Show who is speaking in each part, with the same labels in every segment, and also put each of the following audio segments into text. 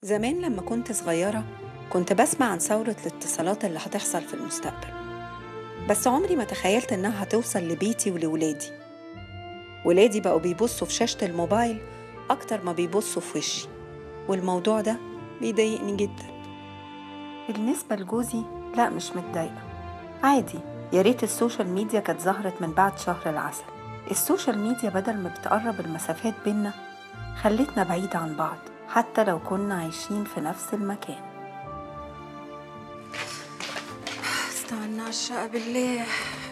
Speaker 1: زمان لما كنت صغيرة كنت بسمع عن ثورة الاتصالات اللي هتحصل في المستقبل بس عمري ما تخيلت إنها هتوصل لبيتي ولولادي ولادي بقوا بيبصوا في شاشة الموبايل أكتر ما بيبصوا في وشي والموضوع ده بيضايقني جدا بالنسبة لجوزي لا مش متضايقة عادي يا ريت السوشيال ميديا كانت ظهرت من بعد شهر العسل السوشيال ميديا بدل ما بتقرب المسافات بينا خلتنا بعيد عن بعض حتى لو كنا عايشين في نفس المكان استنى على الشقة بالله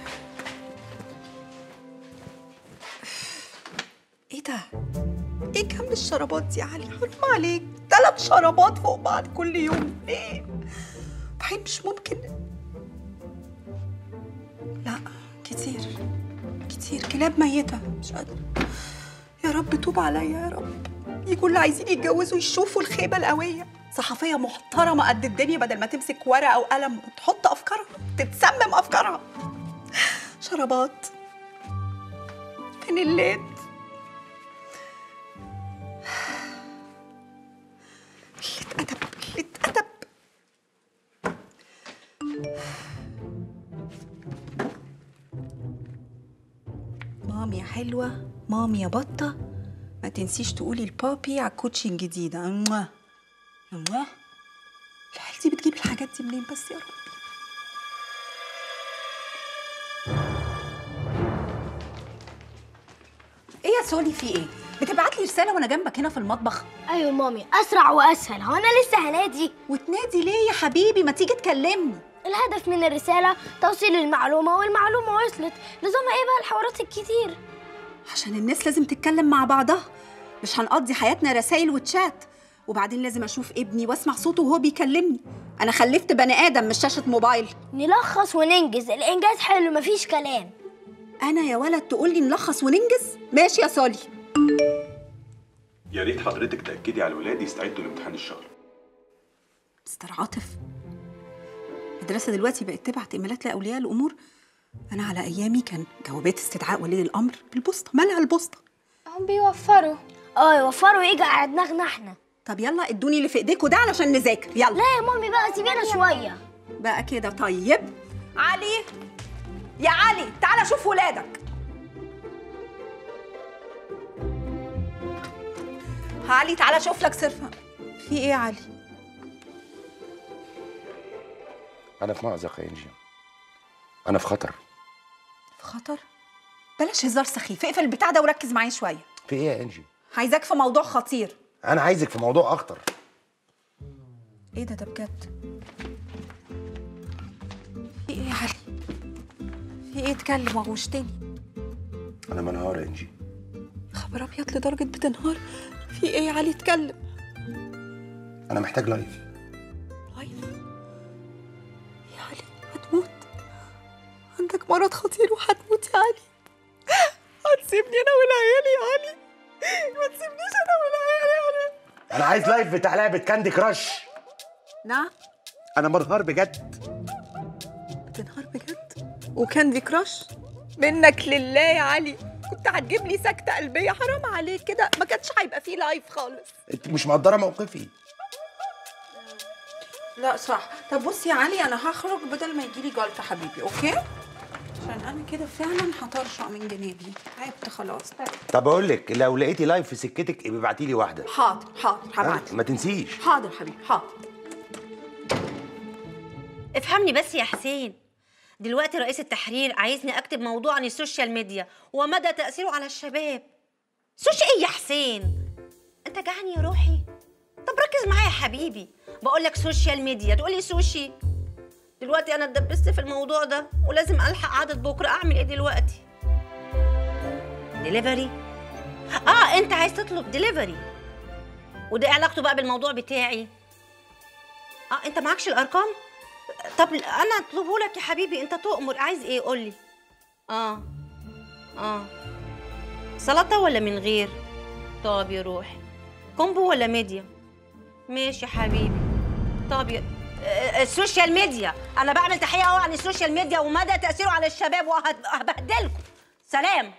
Speaker 1: ايه ده؟ ايه كم الشرابات دي يا علي؟ حرام عليك ثلاث شرابات فوق بعض كل يوم ليه؟ بعدين مش ممكن لا كتير كتير كلاب ميتة مش قادرة يا رب توب عليا يا رب يجوا اللي عايزين يتجوزوا يشوفوا الخيبة القوية صحفية محترمة قد الدنيا بدل ما تمسك ورقة وقلم وتحط أفكارها تتسمم أفكارها شرابات فين الليد قلة أدب قلة أدب مامي يا حلوة مامي يا بطة ما تنسيش تقولي لبابي على الكوتشي الجديدة أموا أموا العيال دي بتجيب الحاجات دي منين بس يا رب ايه يا سولي في ايه؟ بتبعت لي رسالة وانا جنبك هنا في المطبخ
Speaker 2: ايوه مامي اسرع واسهل هو انا لسه هنادي
Speaker 1: وتنادي ليه يا حبيبي ما تيجي تكلمني
Speaker 2: الهدف من الرساله توصيل المعلومه والمعلومه وصلت نظامها ايه بقى الحوارات الكتير
Speaker 1: عشان الناس لازم تتكلم مع بعضها مش هنقضي حياتنا رسايل وتشات وبعدين لازم اشوف ابني واسمع صوته وهو بيكلمني انا خلفت بني ادم مش شاشه موبايل
Speaker 2: نلخص وننجز الانجاز حلو مفيش كلام
Speaker 1: انا يا ولد تقول لي نلخص وننجز ماشي يا سولي
Speaker 3: يا ريت حضرتك تأكدي على الولاد يستعدوا لامتحان الشهر
Speaker 1: مستر عاطف المدرسه دلوقتي بقت تبعت ايميلات لاولياء الامور انا على ايامي كان جوابات استدعاء ولي الامر بالبوسطه مالها البوسطه
Speaker 2: هم بيوفروا اه يوفروا يجي على دماغنا احنا
Speaker 1: طب يلا ادوني اللي في ايديكوا ده علشان نذاكر يلا
Speaker 2: لا يا مامي بقى سيبينا شويه
Speaker 1: بقى كده طيب علي يا علي تعالى شوف ولادك علي تعالى شوف لك صرفة في ايه يا علي
Speaker 4: أنا في مأزق يا إنجي أنا في خطر
Speaker 1: في خطر بلاش هزار سخيف اقفل البتاع ده وركز معايا شويه
Speaker 4: في إيه يا إنجي؟
Speaker 1: عايزاك في موضوع خطير
Speaker 4: أنا عايزك في موضوع أخطر
Speaker 1: ايه ده ده بجد في ايه يا علي في ايه اتكلم وغوشتني
Speaker 4: أنا منهار يا إنجي
Speaker 1: خبر ابيض لدرجه بتنهار في ايه يا علي اتكلم
Speaker 4: أنا محتاج لايف
Speaker 1: لايف يا علي هتموت عندك مرض خطير وهتموت يا علي هتسيبني انا والعيال يا علي ما تسيبنيش انا والعيال يا علي
Speaker 4: أنا عايز لايف بتاع لعبة كاندي كراش
Speaker 1: نعم
Speaker 4: أنا منهار بجد
Speaker 1: بتنهار بجد وكاندي كراش منك لله يا علي كنت هتجيب لي سكتة قلبية حرام عليك كده ما كانش هيبقى فيه لايف خالص
Speaker 4: أنت مش مقدرة موقفي
Speaker 1: لا صح طب بص يا علي انا هخرج بدل ما يجيلي جلطة حبيبي اوكي عشان انا كده فعلا هطرشق من جنابي تعبت خلاص
Speaker 4: طب أقول لك لو لقيتي لايف في سكتك ابعتي لي واحدة
Speaker 1: حاضر حاضر هبعت
Speaker 4: ما تنسيش
Speaker 1: حاضر حبيبي حاضر
Speaker 5: افهمني بس يا حسين دلوقتي رئيس التحرير عايزني اكتب موضوع عن السوشيال ميديا ومدى تاثيره على الشباب سوشي ايه يا حسين انت جعان يا روحي طب ركز معايا يا حبيبي بقول لك سوشيال ميديا تقولي سوشي دلوقتي انا اتدبست في الموضوع ده ولازم الحق عدد بكره اعمل ايه دلوقتي ديليفري اه انت عايز تطلب ديليفري وده إيه علاقته بقى بالموضوع بتاعي اه انت معكش الارقام طب انا اطلبه لك يا حبيبي انت تؤمر عايز ايه قول لي اه اه سلطه ولا من غير طب يا روحي كومبو ولا ميديا ماشي يا حبيبي طب يا آه، السوشيال ميديا انا بعمل تحيه اهو عن السوشيال ميديا ومدى تاثيره على الشباب وهبهدلكم سلام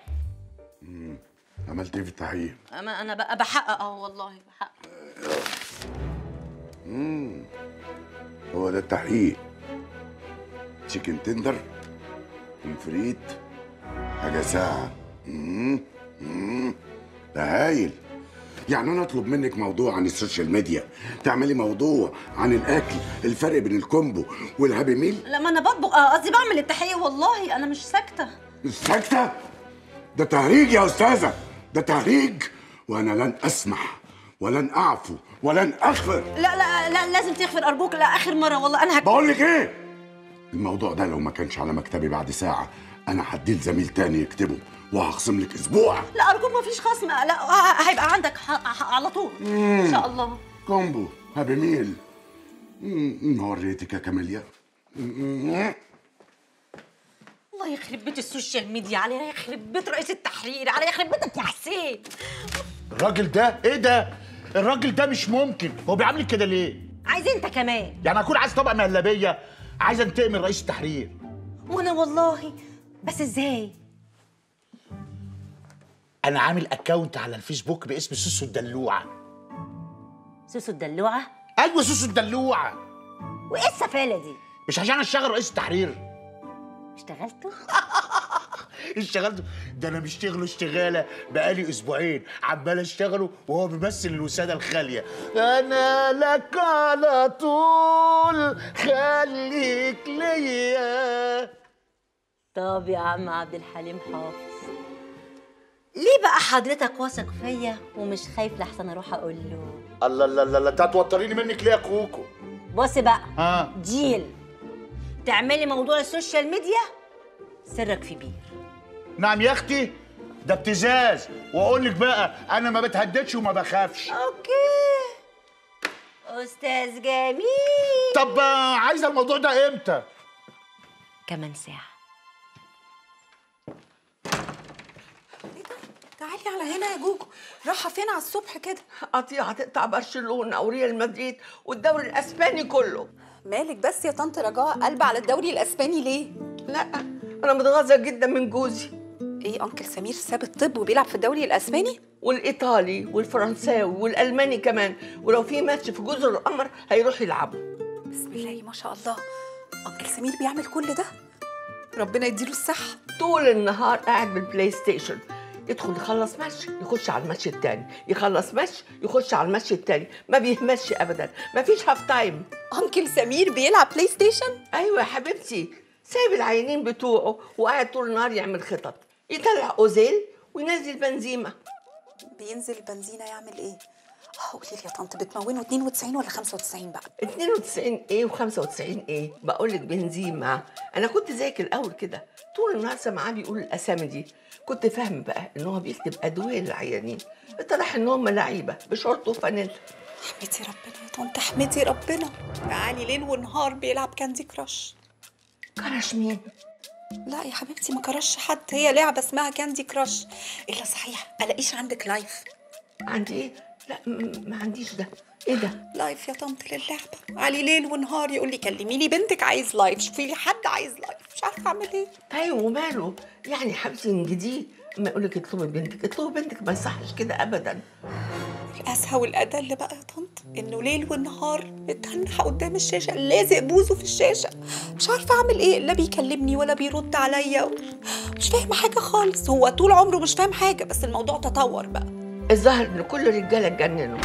Speaker 6: عملت ايه في التحقيق؟
Speaker 5: انا انا بقى بحقق اهو والله بحقق
Speaker 6: هو ده التحقيق تشيكن تندر فريت حاجة ساعة مم. مم. ده هايل يعني انا اطلب منك موضوع عن السوشيال ميديا تعملي موضوع عن الاكل الفرق بين الكومبو والهابي ميل
Speaker 5: لما انا بطبخ آه، قصدي بعمل التحقيق والله انا مش ساكته
Speaker 6: ساكتة ده تهريج يا أستاذة ده تهريج وأنا لن أسمح ولن أعفو ولن أغفر
Speaker 5: لا لا لا لازم تغفر ارجوك لا اخر مره والله انا هك...
Speaker 6: بقول لك إيه الموضوع ده لو ما كانش على مكتبي بعد ساعة أنا هديه لزميل تاني يكتبه وهخصم لك أسبوع
Speaker 5: لا ارجوك ما فيش خصم لا آه، هيبقى عندك ح... ح... على طول ان شاء الله
Speaker 6: كومبو هابي ميل مم، وريتك يا كاميليا مم.
Speaker 5: الله يخرب بيت السوشيال ميديا عليها يخرب بيت رئيس التحرير عليها يخرب بيتك يا حسين
Speaker 7: الراجل ده ايه ده الراجل ده مش ممكن هو بيعاملك كده ليه
Speaker 5: عايز انت كمان
Speaker 7: يعني اكون عايز طبق مهلبيه عايز انتقم من رئيس التحرير
Speaker 5: وانا والله بس ازاي
Speaker 7: انا عامل اكونت على الفيسبوك باسم سوسو الدلوعه
Speaker 5: سوسو الدلوعه
Speaker 7: ايوه سوسو الدلوعه
Speaker 5: وايه السفاله دي
Speaker 7: مش عشان اشتغل رئيس التحرير
Speaker 5: اشتغلتوا
Speaker 7: اشتغلت ده انا مشتغله اشتغاله بقالي اسبوعين عمال اشتغله وهو بيمثل الوساده الخاليه انا لك على طول خليك ليا
Speaker 5: طب يا عم عبد الحليم حافظ ليه بقى حضرتك واثق فيا ومش خايف لحسن اروح اقول له
Speaker 7: الله الله الله الله انت هتوتريني منك ليه يا كوكو
Speaker 5: بص بقى
Speaker 7: ها
Speaker 5: ديل تعملي موضوع السوشيال ميديا سرك في بير
Speaker 7: نعم يا اختي ده ابتزاز واقول لك بقى انا ما بتهددش وما بخافش
Speaker 5: اوكي استاذ جميل
Speaker 7: طب آه، عايزه الموضوع ده امتى
Speaker 5: كمان ساعه
Speaker 1: تعالي على هنا يا جوجو رايحه فين على الصبح كده
Speaker 8: قطيعة هتقطع برشلونة وريال مدريد والدوري الأسباني كله
Speaker 1: مالك بس يا طنط رجاء قلب على الدوري الاسباني ليه
Speaker 8: لا أنا متغاظة جدا من جوزي
Speaker 1: ايه انكل سمير ساب الطب وبيلعب في الدوري الاسباني
Speaker 8: والإيطالي والفرنساوي والألماني كمان ولو في ماتش في جزر القمر هيروح يلعبوا
Speaker 1: بسم الله ما شاء الله انكل سمير بيعمل كل ده ربنا يديله الصحه
Speaker 8: طول النهار قاعد بالبلاي ستيشن يدخل يخلص ماتش يخش على الماتش التاني يخلص ماتش يخش على الماتش التاني ما بيهملش ابدا ما فيش هاف تايم
Speaker 1: انكل سمير بيلعب بلاي ستيشن
Speaker 8: ايوه يا حبيبتي سايب العينين بتوعه وقاعد طول النهار يعمل خطط يطلع اوزيل وينزل بنزيمه
Speaker 1: بينزل البنزينه يعمل ايه اه قولي لي يا طنط بتمونه 92 ولا 95 بقى
Speaker 8: 92 ايه و95 ايه بقول لك بنزيمة انا كنت زيك الاول كده طول النهار سامعاه بيقول الاسامي دي كنت فاهم بقى ان هو بيكتب ادويه للعيانين اتضح ان هم لعيبه بشورت وفانيلا
Speaker 1: احمدي ربنا يا طنط احمدي ربنا تعالي ليل ونهار بيلعب كاندي كراش
Speaker 8: كرش مين
Speaker 1: لا يا حبيبتي ما كرش حد هي لعبه اسمها كاندي كراش الا صحيح الاقيش عندك لايف
Speaker 8: عندي ايه لا م- ما عنديش ده ايه ده
Speaker 1: لايف يا طنط للعبه علي ليل ونهار يقول لي كلمي لي بنتك عايز لايف شوفي لي حد عايز لايف مش عارفه اعمل ايه
Speaker 8: ايوه وماله يعني حبيبتي انجديه اما يقول لك اطلبي بنتك اطلبي بنتك ما يصحش كده ابدا
Speaker 1: الاسهى والادل بقى يا طنط انه ليل ونهار متنح قدام الشاشه لازق بوزه في الشاشه مش عارفه اعمل ايه لا بيكلمني ولا بيرد عليا مش فاهمه حاجه خالص هو طول عمره مش فاهم حاجه بس الموضوع تطور بقى
Speaker 8: الظاهر ان كل الرجاله اتجننوا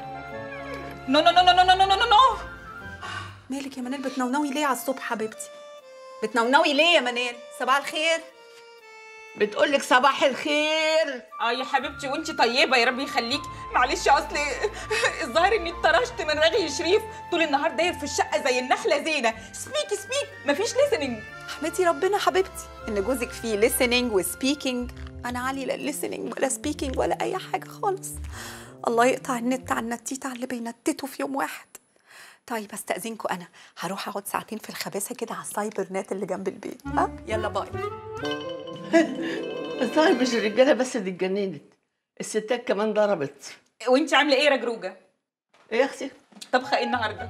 Speaker 1: نو نو نو نو نو نو نو نو مالك يا منال بتنونوي ليه على الصبح حبيبتي بتنونوي ليه يا منال صباح الخير
Speaker 8: بتقول لك صباح الخير
Speaker 9: اه يا حبيبتي وانت طيبه يا رب يخليك معلش اصل الظاهر اني اتطرشت من رغي شريف طول النهار داير في الشقه زي النحله زينه سبيك سبيك مفيش listening
Speaker 1: احمدي ربنا حبيبتي ان جوزك فيه listening وسبيكينج انا علي لا listening ولا سبيكينج ولا اي حاجه خالص الله يقطع النت على النتيت على اللي بينتتوا في يوم واحد طيب استاذنكم انا هروح اقعد ساعتين في الخباثه كده على السايبر نت اللي جنب البيت ها يلا باي
Speaker 8: الظاهر مش الرجاله بس اللي اتجننت الستات كمان ضربت
Speaker 9: وانت عامله ايه يا رجروجه
Speaker 8: ايه يا اختي
Speaker 9: طبخه ايه النهارده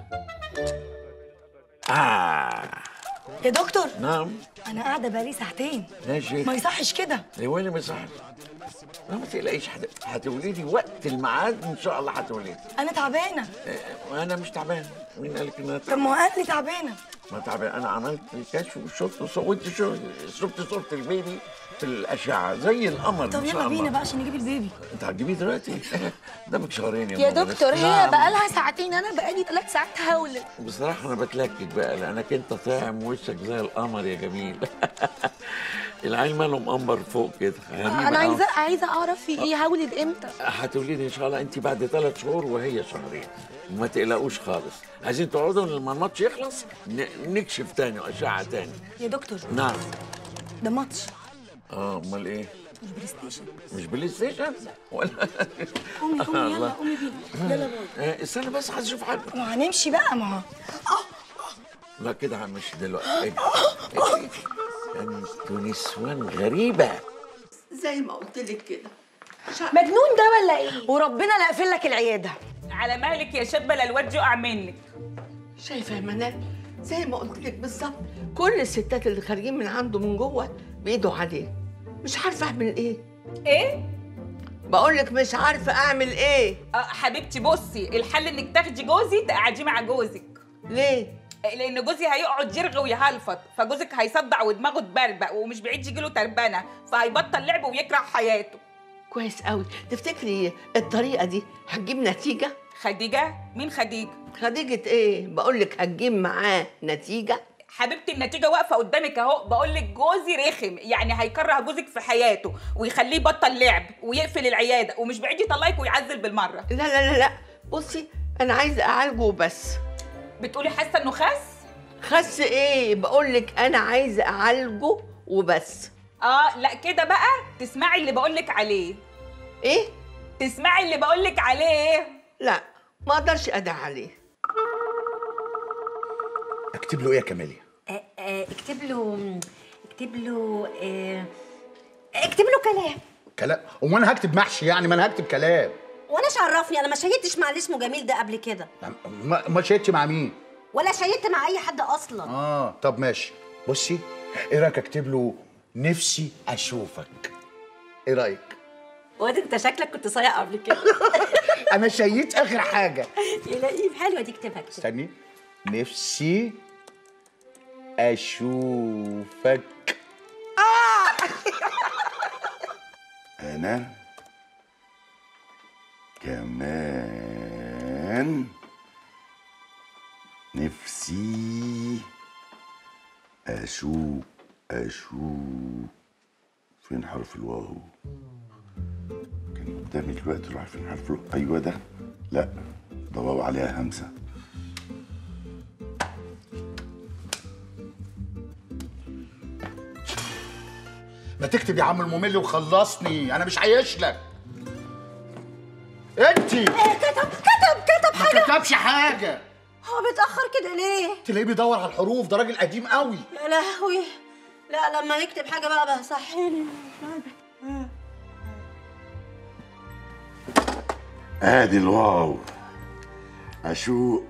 Speaker 10: يا دكتور
Speaker 11: نعم
Speaker 10: انا قاعده بقالي ساعتين
Speaker 11: ماشي
Speaker 10: ما يصحش كده
Speaker 11: ايه وين مسح
Speaker 10: لا ما تقلقيش هت- هتولدي وقت الميعاد ان شاء الله هتولدي
Speaker 11: انا تعبانه
Speaker 10: آه، انا مش تعبان مين قال لك ان انا
Speaker 11: طب ما هو قال لي تعبانه
Speaker 10: ما تعبان انا عملت كشف وشفت وصورت شو- شفت صوره البيبي في الاشعه زي القمر
Speaker 11: طب
Speaker 10: إن شاء
Speaker 11: يلا بينا
Speaker 10: الله.
Speaker 11: بقى عشان نجيب البيبي
Speaker 10: انت هتجيبيه دلوقتي قدامك شهرين يا
Speaker 11: يا
Speaker 10: ماما
Speaker 11: دكتور
Speaker 10: لسه.
Speaker 11: هي
Speaker 10: نعم.
Speaker 11: بقالها ساعتين انا بقالي ثلاث ساعات هولد
Speaker 10: بصراحة أنا بتلكك بقى لأنك أنت طاعم وشك زي القمر يا جميل العيل ماله مقمر فوق كده غريبة
Speaker 11: انا
Speaker 10: أوي.
Speaker 11: عايزه عايزه اعرف في ايه هولد امتى
Speaker 10: هتولدي إن شاء الله أنت بعد ثلاث شهور وهي شهرين وما تقلقوش خالص عايزين تقعدوا لما الماتش يخلص ن- نكشف تاني وأشعة تاني
Speaker 11: يا دكتور
Speaker 10: نعم
Speaker 11: ده ماتش
Speaker 10: اه امال ايه
Speaker 11: مش بلاي ستيشن
Speaker 10: مش بلاي ستيشن ولا
Speaker 11: قومي قومي يلا
Speaker 10: الله.
Speaker 11: قومي بينا يلا باي
Speaker 10: آه، استنى بس عايز اشوف حاجه
Speaker 11: ما هنمشي بقى ما هو
Speaker 10: لا كده همشي دلوقتي ايه إيه؟ انتوا نسوان غريبه
Speaker 8: زي ما قلت لك كده
Speaker 11: مجنون ده ولا ايه وربنا لا قافل لك العياده
Speaker 9: على مهلك يا شابه لا الواد يقع منك
Speaker 8: شايفه يا منال زي ما قلت لك بالظبط كل الستات اللي خارجين من عنده من جوه بيدوا عليه مش عارفه اعمل ايه
Speaker 9: ايه
Speaker 8: بقول لك مش عارفه اعمل ايه
Speaker 9: اه حبيبتي بصي الحل انك تاخدي جوزي تقعديه مع جوزك
Speaker 8: ليه
Speaker 9: لان جوزي هيقعد يرغي ويهلفط فجوزك هيصدع ودماغه تبربق ومش بعيد يجيله تربنه فهيبطل لعب ويكره حياته
Speaker 8: كويس قوي تفتكري الطريقه دي هتجيب نتيجه
Speaker 9: خديجه مين خديجه
Speaker 8: خديجه ايه بقول لك هتجيب معاه نتيجه
Speaker 9: حبيبتي النتيجه واقفه قدامك اهو بقول لك جوزي رخم يعني هيكره جوزك في حياته ويخليه يبطل لعب ويقفل العياده ومش بعيد يطلقك ويعزل بالمره
Speaker 8: لا لا لا لا بصي انا عايزه اعالجه بس
Speaker 9: بتقولي حاسه انه خس
Speaker 8: خس ايه بقول لك انا عايزه اعالجه وبس
Speaker 9: اه لا كده بقى تسمعي اللي بقول لك عليه
Speaker 8: ايه
Speaker 9: تسمعي اللي بقول لك عليه
Speaker 8: لا ما اقدرش ادعي عليه
Speaker 7: اكتب له ايه يا كاميليا
Speaker 5: آه، آه، اكتب له اكتب له آه، اكتب له كلام
Speaker 7: كلام امال انا هكتب محشي يعني ما انا هكتب كلام
Speaker 5: وانا عرفني انا ما شيدتش مع اللي اسمه جميل ده قبل كده
Speaker 7: ما ما شيتش مع مين
Speaker 5: ولا شيدت مع اي حد اصلا
Speaker 7: اه طب ماشي بصي ايه رايك اكتب له نفسي اشوفك ايه رايك
Speaker 5: واد انت شكلك كنت صايع قبل كده
Speaker 7: انا شيت اخر حاجه
Speaker 5: تلاقيه حلوه دي اكتبها كده
Speaker 7: استني نفسي اشوفك
Speaker 6: انا كمان نفسي اشوف اشوف فين حرف الواو كان قدامي دلوقتي راح فين حرف الواو ايوه ده لا ده واو عليها همسه
Speaker 7: ما تكتب يا عم الممل وخلصني انا مش عايش لك انت
Speaker 5: كتب كتب كتب
Speaker 7: ما كتبش حاجه
Speaker 5: هو بيتاخر كده ليه
Speaker 7: تلاقيه بيدور على الحروف ده راجل قديم قوي
Speaker 5: يا لهوي لا لما يكتب حاجه بقى بقى صحيني
Speaker 6: ادي الواو اشوق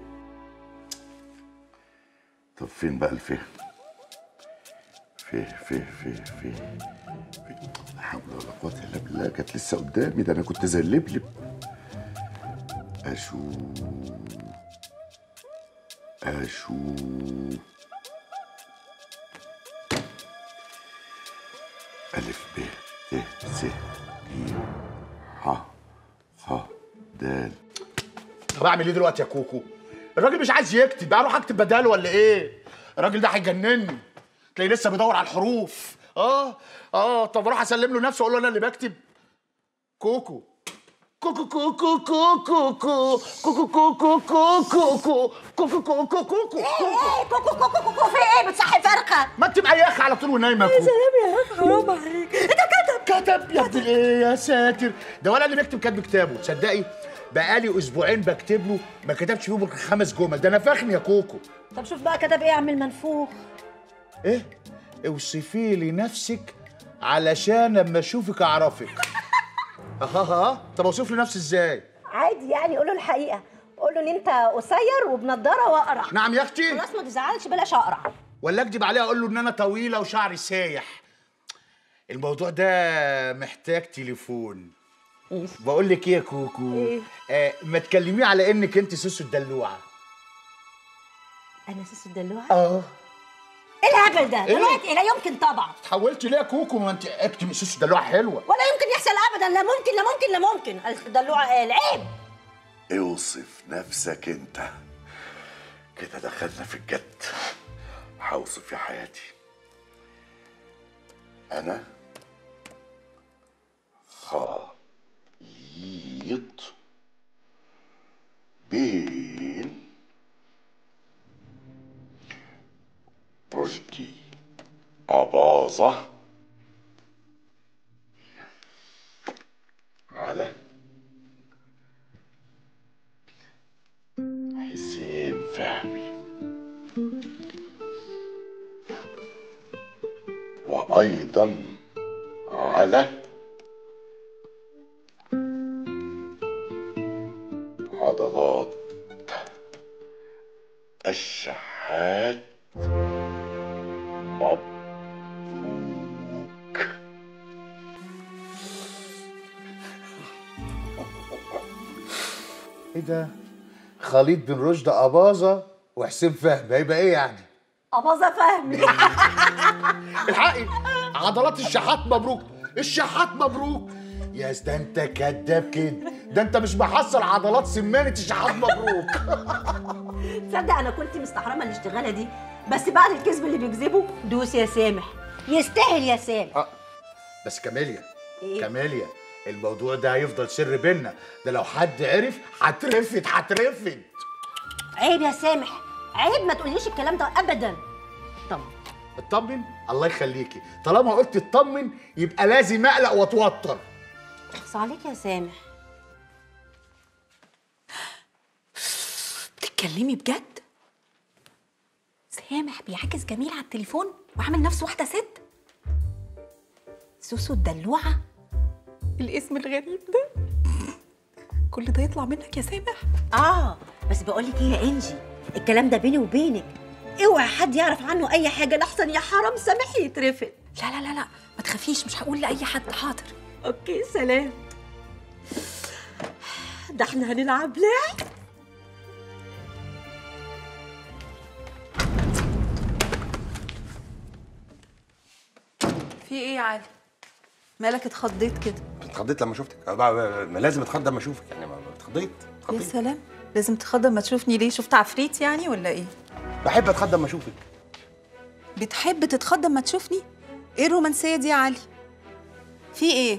Speaker 6: طب فين بقى الفه فه فه فه فه فه. لا حول ولا قوة الا بالله كانت لسه قدامي ده انا كنت زي اللبلب اشوق اشوق ألف ب ت س ج ح خ د
Speaker 7: طب اعمل ايه دلوقتي يا كوكو الراجل مش عايز يكتب اروح اكتب بداله ولا ايه الراجل ده هيجنني تلاقيه لسه بيدور على الحروف اه اه طب اروح اسلم له نفسه واقول له انا اللي بكتب كوكو كوكو كوكو كوكو كوكو كوكو كوكو كوكو كوكو كوكو كوكو كوكو
Speaker 5: ايه كوكو كوكو كوكو في ايه بتصحي فرخه
Speaker 7: ما انت مقيخه على طول ونايمه يا كوكو
Speaker 5: سلام يا اخي حرام عليك انت كتب
Speaker 7: كتب يا ابن الايه يا ساتر ده ولا اللي بيكتب كاتب كتابه تصدقي بقالي اسبوعين بكتب له ما كتبش فيهم غير خمس جمل ده انا فاخم يا كوكو
Speaker 5: طب شوف بقى كتب ايه اعمل منفوخ
Speaker 7: ايه اوصفي لي نفسك علشان اما اشوفك اعرفك اها طب اوصف لي نفسي ازاي
Speaker 5: عادي يعني قول له الحقيقه قول له ان انت قصير وبنضاره واقرع
Speaker 7: نعم يا اختي
Speaker 5: خلاص ما تزعلش بلاش اقرع
Speaker 7: ولا اكدب عليها اقول له ان انا طويله وشعري سايح الموضوع ده محتاج تليفون بقول لك ايه يا كوكو
Speaker 5: إيه؟
Speaker 7: آه ما تكلميه على انك انت سوسو الدلوعه
Speaker 5: انا سوسو الدلوعه
Speaker 7: اه
Speaker 5: ايه الهبل ده
Speaker 7: إيه؟
Speaker 5: دلوقتي لا يمكن طبعا
Speaker 7: تحولتي ليه يا كوكو ما انت اكتبي سوسو الدلوعه حلوه
Speaker 5: ولا يمكن يحصل ابدا لا ممكن لا ممكن لا ممكن الدلوعه قال عيب
Speaker 6: اوصف نفسك انت كده دخلنا في الجد هوصف يا حياتي انا خليط بين رشدي أباظة على حسين فهمي وأيضا على عضلات الشحات مبروك
Speaker 7: ايه ده خليط بين رشدي اباظه وحسين فهمي هيبقى ايه يعني
Speaker 5: اباظه فهمي
Speaker 7: الحقي عضلات الشحات مبروك الشحات مبروك يا ده انت كداب كده ده انت مش محصل عضلات سمانه الشحات مبروك
Speaker 5: تصدق انا كنت مستحرمه الاشتغاله دي بس بعد الكذب اللي بيكذبه دوس يا سامح يستاهل يا سامح
Speaker 7: بس كاميليا
Speaker 5: إيه؟
Speaker 7: كاميليا الموضوع ده هيفضل سر بينا ده لو حد عرف هترفد هترفد
Speaker 5: عيب يا سامح عيب ما تقوليش الكلام ده ابدا طب
Speaker 7: اطمن الله يخليكي طالما قلت اطمن يبقى لازم اقلق واتوتر
Speaker 5: اخص عليك يا سامح
Speaker 11: بتتكلمي بجد سامح بيعاكس جميل على التليفون وعامل نفسه واحده ست سوسو الدلوعه الاسم الغريب ده كل ده يطلع منك يا سامح
Speaker 5: اه بس بقول لك ايه يا انجي الكلام ده بيني وبينك اوعى حد يعرف عنه اي حاجه لحسن يا حرام سامح يترفد
Speaker 11: لا لا لا لا ما تخافيش مش هقول لاي حد حاضر
Speaker 5: اوكي سلام ده احنا هنلعب لعب
Speaker 1: في ايه يا علي مالك اتخضيت كده
Speaker 4: اتخضيت لما شفتك أه بقى- بقى- ما لازم اتخض لما اشوفك يعني ما- ما اتخضيت
Speaker 1: يا
Speaker 4: اتخضيت
Speaker 1: سلام لازم تخض اما تشوفني ليه شفت عفريت يعني ولا ايه
Speaker 4: بحب اتخض لما اشوفك
Speaker 1: بتحب تتخض اما تشوفني ايه الرومانسيه دي يا علي في ايه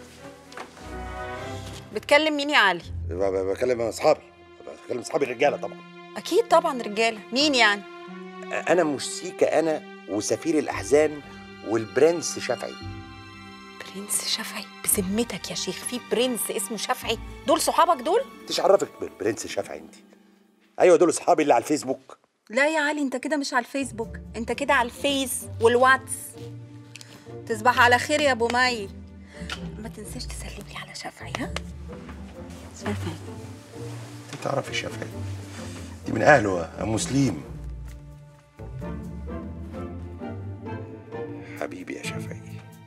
Speaker 1: بتكلم مين يا علي
Speaker 4: ب- ب- بكلم اصحابي بكلم اصحابي الرجاله طبعا
Speaker 1: اكيد طبعا رجاله مين يعني
Speaker 4: انا مش سيكا انا وسفير الاحزان والبرنس شافعي
Speaker 1: برنس شافعي بذمتك يا شيخ في برنس اسمه شافعي دول صحابك دول
Speaker 4: انت عرفك بالبرنس شافعي انت ايوه دول اصحابي اللي على الفيسبوك
Speaker 1: لا يا علي انت كده مش على الفيسبوك انت كده على الفيس والواتس تصبح على خير يا ابو مي ما تنساش تسلم لي على شافعي ها شافعي
Speaker 4: انت تعرفي شافعي دي من اهله ام مسلم حبيبي يا شافعي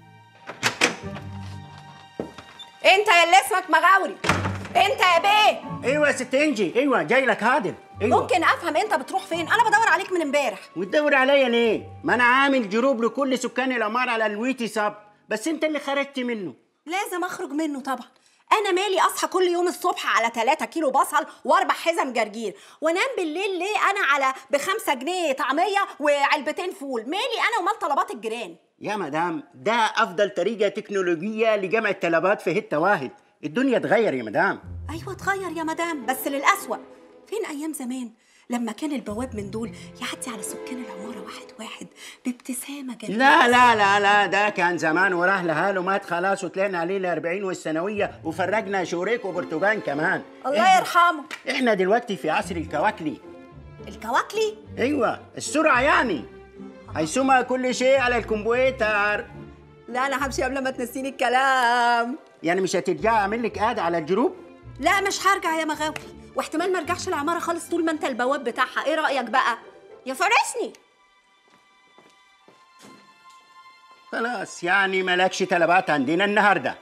Speaker 1: انت يا اللي اسمك مغاوري انت يا بيه
Speaker 12: ايوه يا ست انجي ايوه جاي لك هادر ايوه
Speaker 1: ممكن افهم انت بتروح فين انا بدور عليك من امبارح
Speaker 12: وتدور عليا ليه ما انا عامل جروب لكل سكان العماره على الويتي ساب بس انت اللي خرجت منه
Speaker 1: لازم اخرج منه طبعا انا مالي اصحى كل يوم الصبح على 3 كيلو بصل واربع حزم جرجير وانام بالليل ليه انا على بخمسة جنيه طعميه وعلبتين فول مالي انا ومال طلبات الجيران
Speaker 12: يا مدام ده افضل طريقه تكنولوجيه لجمع الطلبات في حته واحد الدنيا اتغير يا مدام
Speaker 1: ايوه اتغير يا مدام بس للأسوأ فين ايام زمان لما كان البواب من دول يعدي على سكان العماره واحد واحد بابتسامه جميله
Speaker 12: لا لا لا لا ده كان زمان وراه لحاله مات خلاص وطلعنا عليه ال 40 والثانويه وفرجنا شوريك وبرتقال كمان
Speaker 1: الله يرحمه
Speaker 12: احنا دلوقتي في عصر الكواكلي
Speaker 1: الكواكلي
Speaker 12: ايوه السرعه يعني هيسمى كل شيء على الكمبيوتر
Speaker 1: لا انا همشي قبل ما تنسيني الكلام
Speaker 12: يعني مش هترجع اعمل لك اد على الجروب
Speaker 1: لا مش هرجع يا مغاوري واحتمال ما ارجعش العماره خالص طول ما انت البواب بتاعها ايه رايك بقى يا فارسني
Speaker 12: خلاص يعني مالكش طلبات عندنا النهارده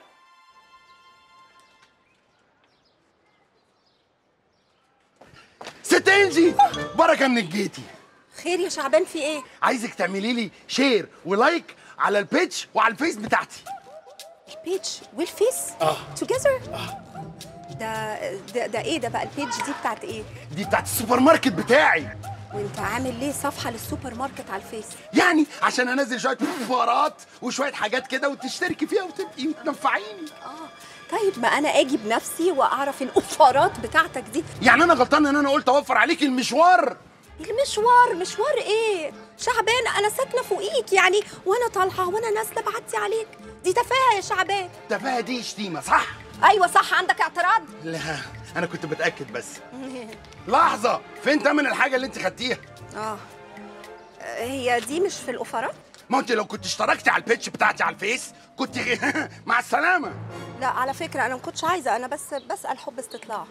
Speaker 13: ست انجي بركه انك جيتي
Speaker 1: خير يا شعبان في ايه
Speaker 13: عايزك تعملي لي شير ولايك على البيتش وعلى الفيس بتاعتي
Speaker 1: البيج والفيس
Speaker 13: اه
Speaker 1: توجذر ده ده ده ايه ده بقى البيج دي بتاعت ايه
Speaker 13: دي بتاعت السوبر ماركت بتاعي
Speaker 1: وانت عامل ليه صفحه للسوبر ماركت على الفيس
Speaker 13: يعني عشان انزل شويه فقرات وشويه حاجات كده وتشتركي فيها وتبقي وتنفعيني
Speaker 1: طيب ما انا اجي بنفسي واعرف الاوفرات بتاعتك دي
Speaker 13: يعني انا غلطان ان انا قلت اوفر عليكي المشوار
Speaker 1: المشوار مشوار ايه شعبان انا ساكنه فوقيك يعني وانا طالعه وانا نازله بعدي عليك دي تفاهه يا شعبان
Speaker 13: تفاهه دي شتيمه صح
Speaker 1: ايوه صح عندك اعتراض
Speaker 13: لا انا كنت بتاكد بس لحظه فين تمن الحاجه اللي انت خدتيها
Speaker 1: اه هي دي مش في الاوفرات
Speaker 13: ما انت لو كنت اشتركتي على البيتش بتاعتي على الفيس كنت مع السلامه
Speaker 1: لا على فكره انا ما كنتش عايزه انا بس بسال حب استطلاع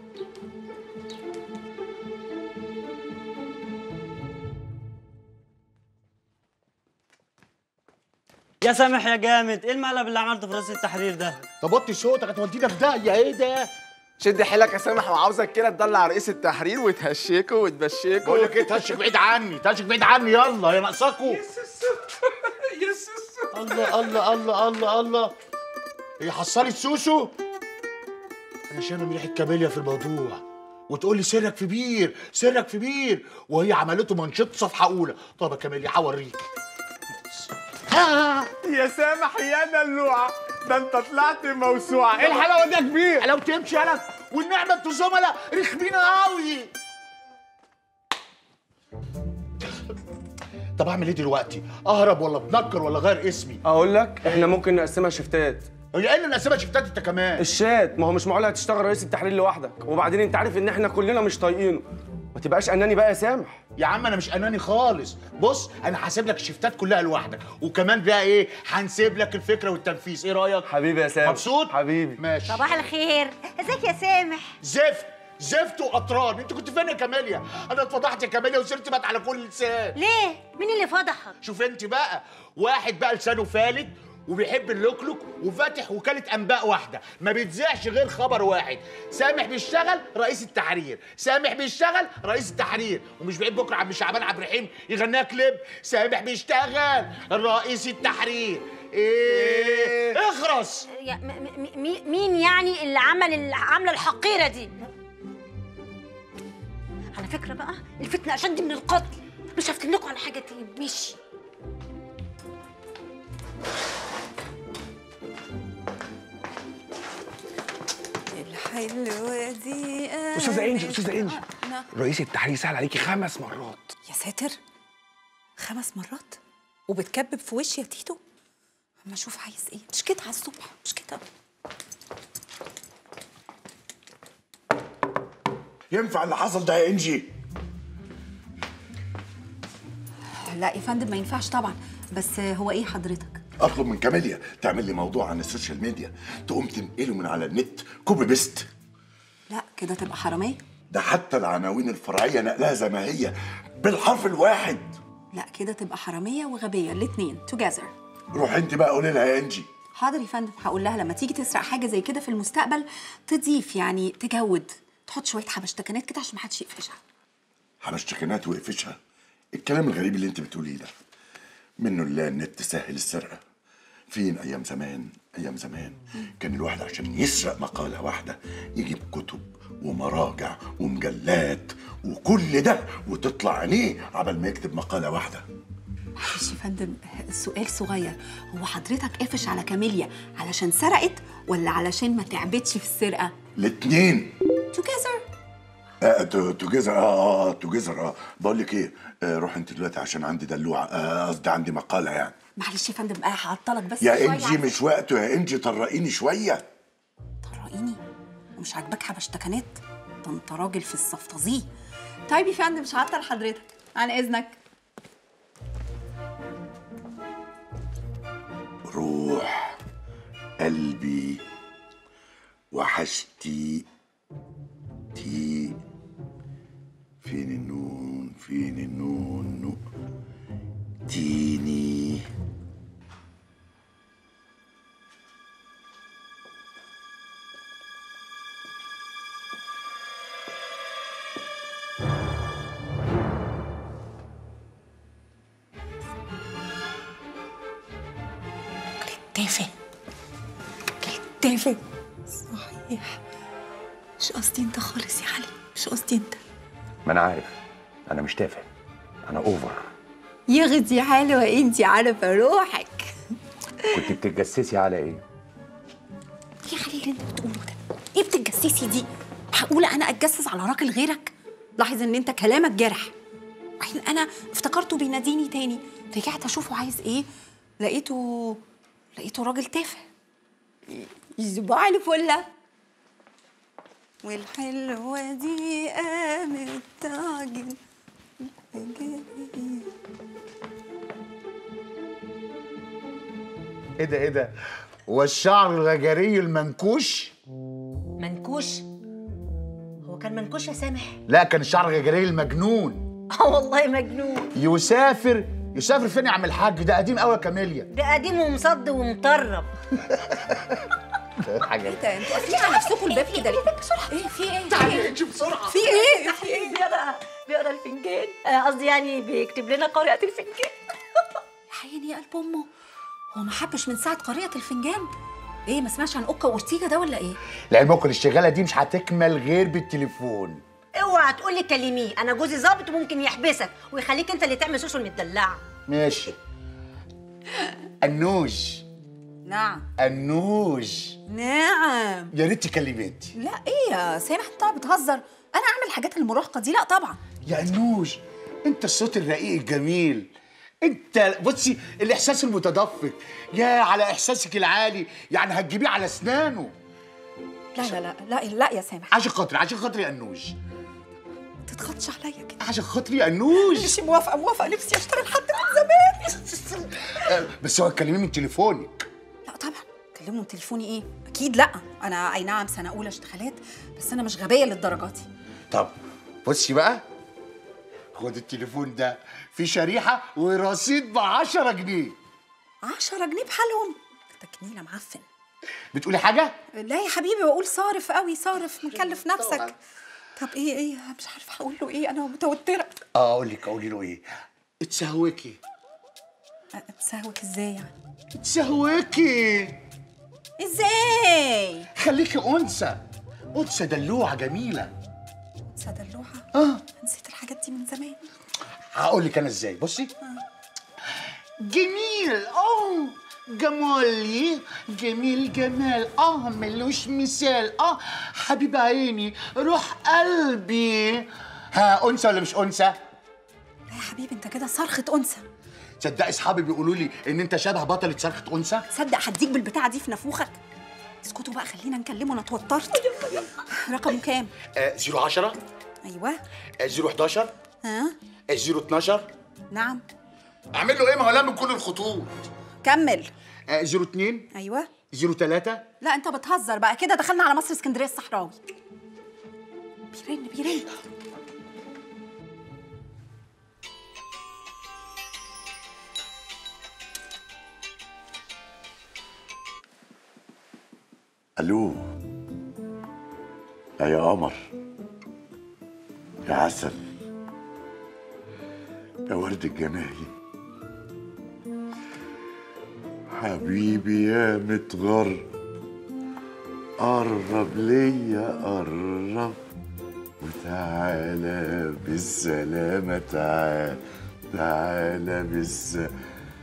Speaker 14: يا سامح يا جامد ايه المقلب اللي عملته في راس التحرير ده
Speaker 7: طب وطي صوتك هتودينا في داهيه ايه ده
Speaker 15: شد حيلك يا سامح وعاوزك كده تدلع رئيس التحرير وتهشيكوا وتبشيكوا
Speaker 7: بقول لك ايه تهشك بعيد عني تهشك بعيد عني يلا يا ناقصاكوا الله الله الله الله الله هي حصلت سوسو انا شامم ريحه كاميليا في الموضوع وتقول لي سرك في بير سرك في بير وهي عملته منشط صفحه اولى طب يا كاميليا هوريك
Speaker 15: يا سامح يا دلوعه ده انت طلعت موسوعه
Speaker 7: ايه الحلاوه دي يا كبير حلاوه تمشي انا والنعمه انتوا زملاء رخمين قوي طب اعمل ايه دلوقتي اهرب ولا اتنكر ولا غير اسمي
Speaker 15: اقول لك احنا ممكن نقسمها شفتات
Speaker 7: هي ايه اللي نقسمها شفتات انت كمان
Speaker 15: الشات ما هو مش معقول هتشتغل رئيس التحرير لوحدك وبعدين انت عارف ان احنا كلنا مش طايقينه ما تبقاش اناني بقى يا سامح
Speaker 7: يا عم انا مش اناني خالص بص انا هسيب لك الشفتات كلها لوحدك وكمان بقى ايه هنسيب لك الفكره والتنفيذ ايه رايك
Speaker 15: حبيبي يا سامح
Speaker 7: مبسوط
Speaker 15: حبيبي
Speaker 7: ماشي
Speaker 5: صباح الخير ازيك يا سامح
Speaker 7: زفت زفت وقطران انت كنت فين يا كاميليا انا اتفضحت يا كاميليا وصرت بات على كل لسان
Speaker 5: ليه مين اللي فضحك
Speaker 7: شوف انت بقى واحد بقى لسانه فالت وبيحب اللوكلوك وفاتح وكالة أنباء واحدة ما بيتذاعش غير خبر واحد سامح بيشتغل رئيس التحرير سامح بيشتغل رئيس التحرير ومش بعيد بكرة عم شعبان عبد الرحيم يغنيها كليب سامح بيشتغل رئيس التحرير ايه اخرس
Speaker 5: يا م- م- م- مين يعني اللي عمل العمله الحقيره دي على فكره بقى الفتنه اشد من القتل مش هفتن لكم على حاجه تاني مشي
Speaker 1: الحلوه دي
Speaker 16: استاذه انجي استاذه انجي
Speaker 1: نعم.
Speaker 16: رئيس التحرير سأل عليكي خمس مرات
Speaker 1: يا ساتر خمس مرات وبتكبب في وشي يا تيتو اما اشوف عايز ايه مش كده على الصبح مش كده
Speaker 6: ينفع اللي حصل ده يا انجي
Speaker 1: لا يا فندم ما ينفعش طبعا بس هو ايه حضرتك
Speaker 6: اطلب من كاميليا تعمل لي موضوع عن السوشيال ميديا تقوم تنقله من على النت كوبي بيست
Speaker 1: لا كده تبقى حراميه
Speaker 6: ده حتى العناوين الفرعيه نقلها زي ما هي بالحرف الواحد
Speaker 1: لا كده تبقى حراميه وغبيه الاثنين توجذر
Speaker 6: روح انت بقى قولي لها يا انجي
Speaker 1: حاضر يا فندم هقول لها لما تيجي تسرق حاجه زي كده في المستقبل تضيف يعني تجود تحط شويه حبشتكنات كده عشان محدش يقفشها
Speaker 6: حبشتكنات وقفشها الكلام الغريب اللي انت بتقوليه ده منه لله النت سهل السرقه فين ايام زمان ايام زمان كان الواحد عشان يسرق مقاله واحده يجيب كتب ومراجع ومجلات وكل ده وتطلع عينيه عبل ما يكتب مقاله واحده
Speaker 1: معلش يا فندم السؤال صغير هو حضرتك قافش على كاميليا علشان سرقت ولا علشان ما تعبتش في السرقه
Speaker 6: الاتنين
Speaker 1: توجذر
Speaker 6: آه تو- توجذر اه اه اه توجذر اه بقول لك ايه آه روح انت دلوقتي عشان عندي دلوعه آه، قصدي عندي مقاله يعني
Speaker 1: معلش يا فندم اه هعطلك بس
Speaker 6: يا
Speaker 1: شوية
Speaker 6: انجي
Speaker 1: عشان-
Speaker 6: مش وقته يا انجي طرقيني شويه
Speaker 1: طرقيني ومش عاجباك حبشتكنات ده انت راجل في الصفطزيه طيب يا فندم مش هعطل حضرتك عن اذنك
Speaker 6: روح قلبي وحشتي تي فين النون فين النون نو تيني
Speaker 1: تافه راجل تافه صحيح مش قصدي انت خالص يا علي مش قصدي انت
Speaker 4: ما انا عارف انا مش تافه انا اوفر
Speaker 1: يغدي حلوة انت عارفة روحك
Speaker 4: كنت بتتجسسي على ايه
Speaker 1: ايه يا علي اللي انت بتقوله ده ايه بتتجسسي دي معقولة انا اتجسس على راجل غيرك لاحظ ان انت كلامك جرح بعدين انا افتكرته بيناديني تاني رجعت اشوفه عايز ايه لقيته لقيته راجل تافه صباح الفلة والحلوة دي قامت تعجن
Speaker 7: ايه ده ايه ده هو الشعر الغجري المنكوش
Speaker 5: منكوش هو كان منكوش يا سامح
Speaker 7: لا كان الشعر الغجري المجنون
Speaker 5: اه والله مجنون
Speaker 7: يسافر يسافر فين يا عم الحاج ده قديم قوي يا كاميليا
Speaker 5: ده قديم ومصد ومطرب
Speaker 7: حاجه
Speaker 1: ايه ده انتوا قافلين على نفسكم الباب كده ليه بسرعة ايه في ايه
Speaker 7: تعالي انت بسرعه
Speaker 1: في ايه في ايه
Speaker 5: بيقرا بيقرا الفنجان آه، قصدي يعني بيكتب لنا قارئة الفنجان
Speaker 1: يا عيني يا قلب امه هو ما حبش من ساعة قارئة الفنجان ايه ما سمعش عن اوكا واورتيجا ده ولا ايه
Speaker 7: لعلمكم الشغاله دي مش هتكمل غير بالتليفون
Speaker 5: اوعى تقول لي كلميه انا جوزي ظابط وممكن يحبسك ويخليك انت اللي تعمل سوشيال متدلعه
Speaker 7: ماشي النوج
Speaker 1: نعم
Speaker 7: النوج
Speaker 1: نعم
Speaker 7: يا ريت تكلمي انت
Speaker 1: لا ايه يا سامح انت بتهزر انا اعمل الحاجات المراهقه دي لا طبعا
Speaker 7: يا انوش انت الصوت الرقيق الجميل انت بصي الاحساس المتدفق يا على احساسك العالي يعني هتجيبيه على اسنانه
Speaker 1: لا لا لا لا لا يا سامح
Speaker 7: عشان خاطري عشان خاطري يا انوش
Speaker 1: ما تضغطش عليا كده
Speaker 7: عشان خاطري يا انوش
Speaker 1: مش موافقه موافقه نفسي اشتغل حد من زمان
Speaker 7: آه، بس هو تكلميه من تليفونك
Speaker 1: لا طبعا كلمه من تليفوني ايه اكيد لا انا اي نعم سنه اولى اشتغالات بس انا مش غبيه للدرجه دي
Speaker 7: طب بصي بقى خد التليفون ده في شريحه ورصيد ب 10 جنيه
Speaker 1: 10 جنيه بحالهم انت كنيله معفن
Speaker 7: بتقولي حاجه
Speaker 1: لا يا حبيبي بقول صارف قوي صارف مكلف نفسك طب ايه ايه مش عارفه هقول له ايه انا متوتره
Speaker 7: اه اقول لك اقولي له ايه اتسهوكي
Speaker 1: تساوك ازاي يعني
Speaker 7: اتسهوكي
Speaker 1: ازاي
Speaker 7: خليكي انثى انثى دلوعه جميله
Speaker 1: انسى دلوعه
Speaker 7: اه
Speaker 1: نسيت الحاجات دي من زمان
Speaker 7: هقول لك انا ازاي بصي جميل اه جمالي جميل جمال اه ملوش مثال اه حبيب عيني روح قلبي ها انثى ولا مش انثى
Speaker 1: لا يا حبيبي انت كده صرخه انثى
Speaker 7: تصدقي اصحابي بيقولوا لي ان انت شبه بطله صرخه انثى
Speaker 1: تصدق هديك بالبتاعه دي في نافوخك اسكتوا بقى خلينا نكلمه انا اتوترت رقمه كام
Speaker 7: آه 010
Speaker 1: ايوه
Speaker 7: آه 011
Speaker 1: ها
Speaker 7: آه 012
Speaker 1: نعم
Speaker 7: اعمل له ايه ما هو لم كل الخطوط
Speaker 1: كمل
Speaker 7: آه 02
Speaker 1: ايوه
Speaker 7: 03
Speaker 1: لا انت بتهزر بقى كده دخلنا على مصر اسكندريه الصحراوي بيرن بيرن
Speaker 6: الو لا يا قمر يا عسل يا ورد الجمالي حبيبي يا متغر قرب ليا قرب وتعالى بالسلامة تعالى تعالى بالسلامة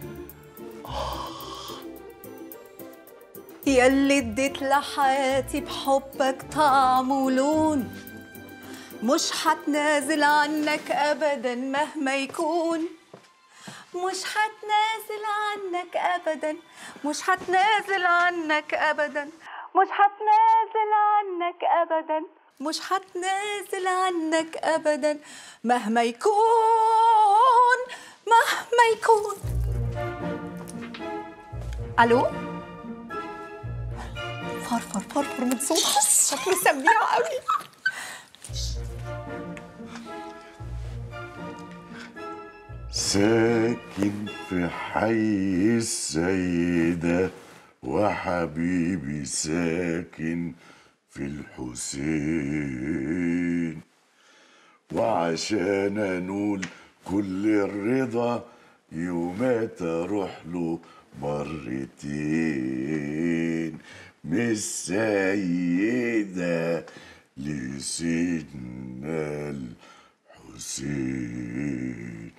Speaker 1: ياللي اديت لحياتي بحبك طعم ولون مش هتنازل عنك ابدا مهما يكون مش هتنازل عنك ابدا مش هتنازل عنك ابدا مش هتنازل عنك ابدا مش هتنازل عنك ابدا مهما يكون مهما يكون الو فرفر فرفر من صوتها شكله سميع قوي
Speaker 6: ساكن في حي السيدة وحبيبي ساكن في الحسين وعشان انول كل الرضا يومات اروح له مرتين مش سيدة لسيدنا الحسين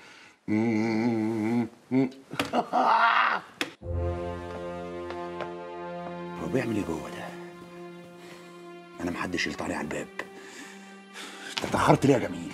Speaker 13: هو بيعمل ايه جوه ده؟ انا محدش يلطع عليه على الباب انت اتاخرت ليه يا جميل؟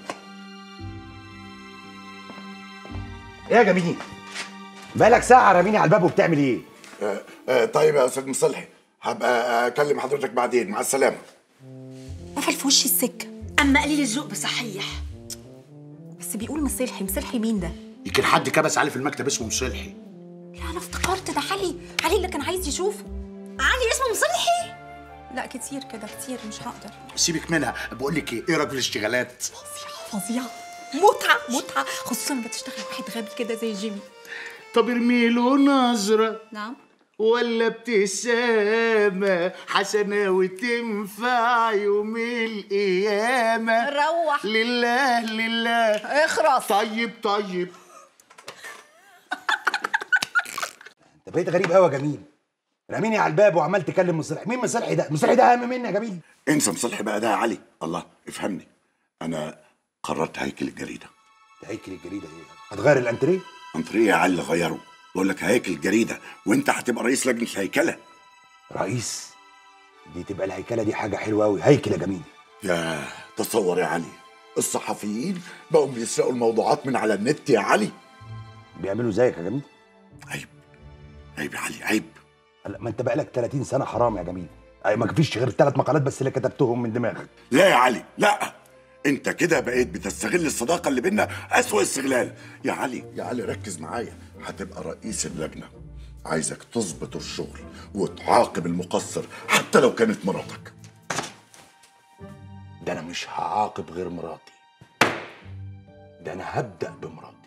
Speaker 13: ايه يا جميل؟ بقالك ساعة راميني على الباب وبتعمل ايه؟
Speaker 6: آه آه طيب يا استاذ مصلحي هبقى اكلم حضرتك بعدين مع السلامه
Speaker 11: قفل في وشي السكه اما قليل الذوق بصحيح بس بيقول مصلحي مصلحي مين ده
Speaker 7: يمكن حد كبس عليه في المكتب اسمه مصلحي
Speaker 11: لا انا افتكرت ده علي علي اللي كان عايز يشوفه علي اسمه مصلحي لا كتير كده كتير مش هقدر
Speaker 7: سيبك منها بقول لك ايه ايه رايك في الاشتغالات
Speaker 11: فظيعه متعه متعه خصوصا لما تشتغل واحد غبي كده زي جيمي
Speaker 7: طب ارمي له نظره
Speaker 11: نعم
Speaker 7: ولا ابتسامة حسنة وتنفع يوم القيامة
Speaker 11: روح
Speaker 7: لله لله
Speaker 11: اخرس
Speaker 7: طيب طيب
Speaker 13: انت بقيت غريب قوي يا جميل راميني على الباب وعمال تكلم مصلحي مين مصلحي ده؟ مصلحي ده اهم مني يا جميل
Speaker 6: انسى مصلحي بقى ده يا علي الله افهمني انا قررت هيكل الجريده
Speaker 13: هيكل الجريده ايه؟ هتغير الانتريه؟
Speaker 6: انتريه يا علي غيره بقول لك هيكل الجريده وانت هتبقى رئيس لجنه الهيكله
Speaker 13: رئيس دي تبقى الهيكله دي حاجه حلوه قوي هيكل يا جميل
Speaker 6: يا تصور يا علي الصحفيين بقوا بيسرقوا الموضوعات من على النت يا علي
Speaker 13: بيعملوا زيك يا جميل
Speaker 6: عيب عيب يا علي عيب
Speaker 13: لا ما انت بقالك 30 سنه حرام يا جميل أي ما فيش غير ثلاث مقالات بس اللي كتبتهم من دماغك
Speaker 6: لا يا علي لا انت كده بقيت بتستغل الصداقه اللي بينا اسوأ استغلال يا علي يا علي ركز معايا هتبقى رئيس اللجنه عايزك تظبط الشغل وتعاقب المقصر حتى لو كانت مراتك
Speaker 13: ده انا مش هعاقب غير مراتي ده انا هبدا بمراتي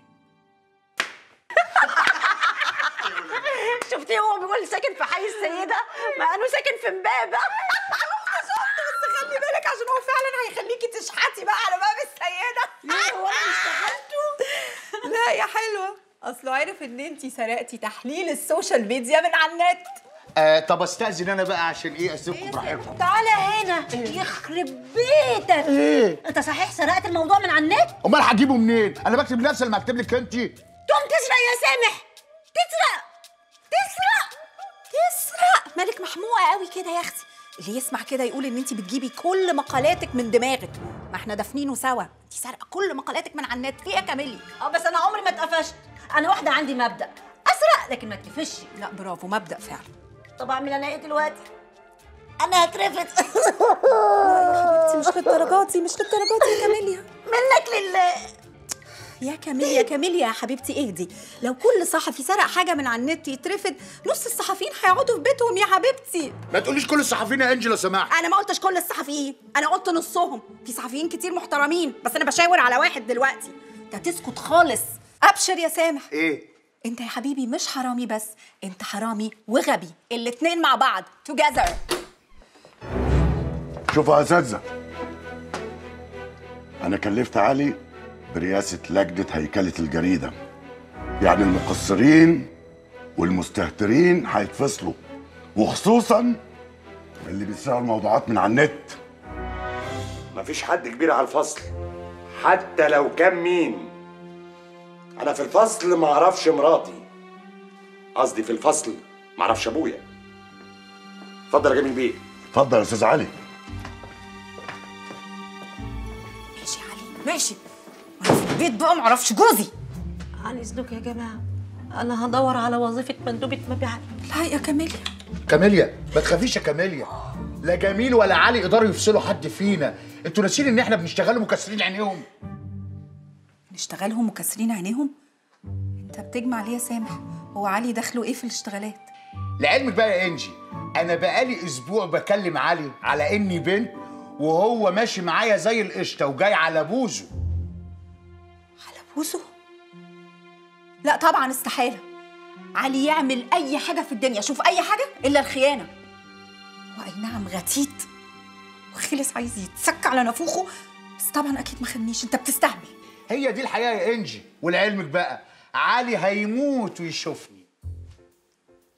Speaker 17: شفتي هو بيقول ساكن في حي السيده مع انه ساكن في امبابه
Speaker 11: بس خلي بالك عشان هو فعلا هيخليكي تشحتي بقى على باب السيده
Speaker 17: ليه هو انا اشتغلته
Speaker 11: لا يا حلوه اصله عرف ان انتي سرقتي تحليل السوشيال ميديا من على النت
Speaker 7: آه طب استاذن انا بقى عشان ايه اسيبكم براحتكم
Speaker 5: تعالى هنا يخرب بيتك
Speaker 7: ايه
Speaker 5: انت صحيح سرقت الموضوع من على النت
Speaker 7: امال هجيبه منين انا بكتب نفس اللي مكتب لك انت
Speaker 5: تقوم تسرق يا سامح تسرق تسرق
Speaker 11: تسرق مالك محموقه قوي كده يا اختي اللي يسمع كده يقول ان انت بتجيبي كل مقالاتك من دماغك ما احنا دافنينه سوا انت سارقه كل مقالاتك من على النت في ايه يا كاميلي
Speaker 5: اه بس انا عمري ما اتقفشت انا واحده عندي مبدا اسرق لكن ما اتقفش
Speaker 11: لا برافو مبدا فعلا
Speaker 5: طب اعمل انا ايه دلوقتي انا هترفد
Speaker 11: لا يا حبيبتي مش للدرجات دي مش للدرجات دي يا كاميليا
Speaker 5: منك لله
Speaker 11: يا كاميليا يا كاميليا يا حبيبتي اهدي لو كل صحفي سرق حاجه من على النت يترفد نص الصحفيين هيقعدوا في بيتهم يا حبيبتي
Speaker 7: ما تقوليش كل الصحفيين يا انجي لو سمحت
Speaker 11: انا ما قلتش كل الصحفيين انا قلت نصهم في صحفيين كتير محترمين بس انا بشاور على واحد دلوقتي انت تسكت خالص ابشر يا سامح
Speaker 7: ايه
Speaker 11: انت يا حبيبي مش حرامي بس انت حرامي وغبي الاتنين مع بعض together
Speaker 6: شوفوا يا اساتذه انا كلفت علي برئاسه لجنه هيكله الجريده يعني المقصرين والمستهترين هيتفصلوا وخصوصا اللي بيسرقوا الموضوعات من على النت
Speaker 4: مفيش حد كبير على الفصل حتى لو كان مين انا في الفصل ما اعرفش مراتي قصدي في الفصل ما اعرفش ابويا اتفضل يا جميل بيه
Speaker 6: اتفضل يا استاذ علي
Speaker 11: ماشي يا علي ماشي وانا في البيت بقى ما اعرفش جوزي
Speaker 5: عن اذنك يا جماعه انا هدور على وظيفه مندوبه مبيعات
Speaker 11: لا يا كاميليا
Speaker 7: كاميليا ما تخافيش يا كاميليا لا جميل ولا علي يقدروا يفصلوا حد فينا انتوا ناسيين ان احنا بنشتغل مكسرين عينيهم
Speaker 11: نشتغلهم مكسرين عينيهم انت بتجمع ليه يا سامح هو علي دخله ايه في الاشتغالات
Speaker 7: لعلمك بقى يا انجي انا بقالي اسبوع بكلم علي على اني بنت وهو ماشي معايا زي القشطه وجاي على بوزه
Speaker 11: بوسه لا طبعا استحاله علي يعمل اي حاجه في الدنيا شوف اي حاجه الا الخيانه واي نعم غتيت وخلص عايز يتسك على نافوخه بس طبعا اكيد ما خدنيش انت بتستهبل
Speaker 7: هي دي الحياه يا انجي ولعلمك بقى علي هيموت ويشوفني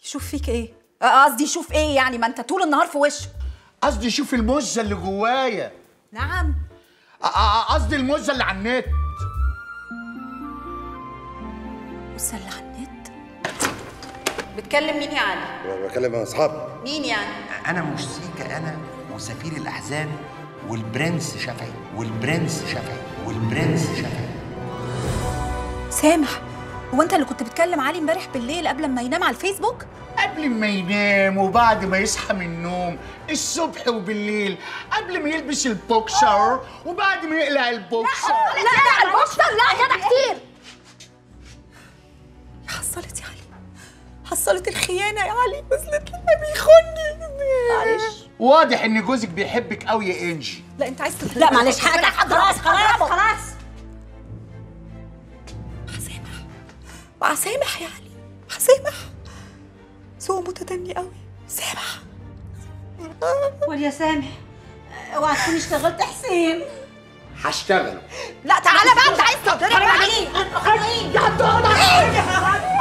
Speaker 11: يشوف فيك ايه آه، قصدي يشوف ايه يعني ما انت طول النهار في وشه
Speaker 7: قصدي شوف المزه اللي جوايا
Speaker 11: نعم
Speaker 7: آه، آه، قصدي المزه اللي على النت
Speaker 11: مسلة على النت بتكلم مين يا علي
Speaker 4: بكلم اصحابي
Speaker 11: مين يعني
Speaker 13: انا مش سيكا انا وسفير الاحزان والبرنس شفعي والبرنس شفعي والبرنس شفعي
Speaker 11: سامح هو انت اللي كنت بتكلم علي امبارح بالليل قبل ما ينام على الفيسبوك
Speaker 7: قبل ما ينام وبعد ما يصحى من النوم الصبح وبالليل قبل ما يلبس البوكسر وبعد ما يقلع البوكسر
Speaker 11: لا لا البوكسر لا كده كتير حصلت يا علي حصلت الخيانة يا علي وصلت لنا بيخوني معلش
Speaker 7: واضح ان جوزك بيحبك قوي يا انجي
Speaker 11: لا انت عايز تت-
Speaker 17: لا معلش حقك خلاص خلاص خلاص
Speaker 11: وهسامح يا علي هسامح سوء متدني قوي سامح
Speaker 17: قول يا سامح اوعى تكون اشتغلت حسين
Speaker 7: هشتغل
Speaker 11: لا تعالى بقى انت عايز تضرب
Speaker 17: حرام
Speaker 11: علي
Speaker 17: عليك.
Speaker 11: يا دودة